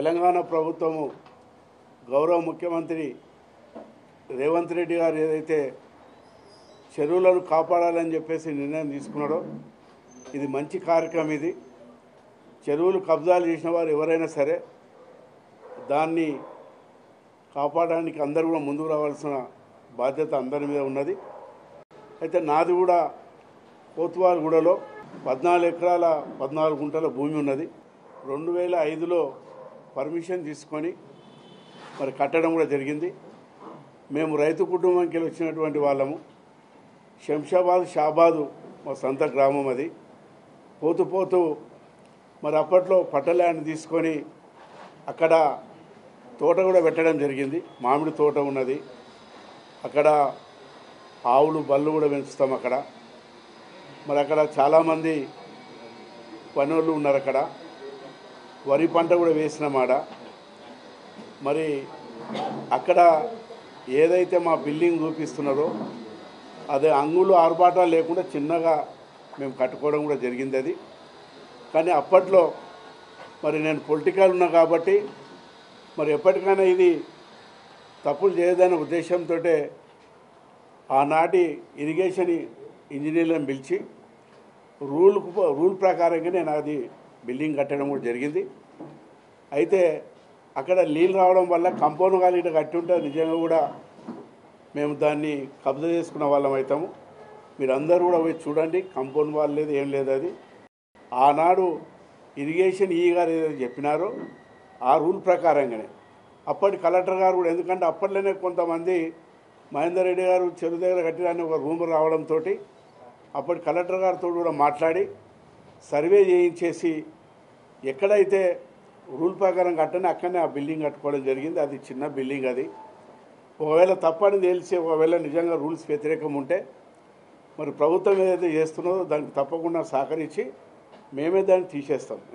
తెలంగాణ ప్రభుత్వము గౌరవ ముఖ్యమంత్రి రేవంత్ రెడ్డి గారు ఏదైతే చెరువులను కాపాడాలని చెప్పేసి నిర్ణయం తీసుకున్నాడో ఇది మంచి కార్యక్రమం ఇది చెరువులు కబ్జాలు చేసిన వారు ఎవరైనా సరే దాన్ని కాపాడడానికి అందరూ కూడా ముందుకు రావాల్సిన బాధ్యత అందరి మీద ఉన్నది అయితే నాది కూడా కోత్వాలగూడలో పద్నాలుగు ఎకరాల పద్నాలుగు గుంటల భూమి ఉన్నది రెండు వేల ఐదులో పర్మిషన్ తీసుకొని మరి కట్టడం కూడా జరిగింది మేము రైతు కుటుంబంకి వెళ్ళి వచ్చినటువంటి వాళ్ళము శంషాబాద్ షాబాదు మా సొంత గ్రామం అది పోతూ పోతూ మరి అప్పట్లో పట్టల్యాండ్ తీసుకొని అక్కడ తోట కూడా పెట్టడం జరిగింది మామిడి తోట ఉన్నది అక్కడ ఆవులు బళ్ళు కూడా పెంచుతాం అక్కడ మరి అక్కడ చాలామంది పనులు ఉన్నారు అక్కడ వరి పంట కూడా వేసినామాడ మరి అక్కడ ఏదైతే మా బిల్డింగ్ చూపిస్తున్నారో అదే అంగులు ఆర్భాటాలు లేకుండా చిన్నగా మేము కట్టుకోవడం కూడా జరిగింది అది కానీ అప్పట్లో మరి నేను పొలిటికల్ ఉన్నా కాబట్టి మరి ఎప్పటికైనా ఇది తప్పులు చేయదనే ఉద్దేశంతో ఆనాటి ఇరిగేషన్ ఇంజనీర్లను పిలిచి రూల్ రూల్ ప్రకారంగా నేను అది బిల్డింగ్ కట్టడం కూడా జరిగింది అయితే అక్కడ నీళ్ళు రావడం వల్ల కంపౌండ్ కాలు ఇటు కట్టి ఉంటే నిజంగా కూడా మేము దాన్ని కబ్జా చేసుకున్న వాళ్ళం అవుతాము మీరు అందరూ కూడా పోయి చూడండి కంపౌండ్ వాల్ లేదు ఏం లేదు అది ఆనాడు ఇరిగేషన్ ఈ గారు ఏదైతే చెప్పినారో ఆ రూల్ ప్రకారంగానే అప్పటి కలెక్టర్ గారు కూడా ఎందుకంటే అప్పట్లోనే కొంతమంది మహేందర్ రెడ్డి గారు చెరువు దగ్గర కట్టిన ఒక రూమ్ రావడంతో అప్పటి కలెక్టర్ గారితో కూడా మాట్లాడి సర్వే చేయించేసి ఎక్కడైతే రూల్ ప్రకారం కట్టని అక్కడనే ఆ బిల్డింగ్ కట్టుకోవడం జరిగింది అది చిన్న బిల్డింగ్ అది ఒకవేళ తప్పని తెలిసి ఒకవేళ నిజంగా రూల్స్ వ్యతిరేకం ఉంటే మరి ప్రభుత్వం ఏదైతే చేస్తున్నదో దానికి తప్పకుండా సహకరించి మేమే దాన్ని తీసేస్తాం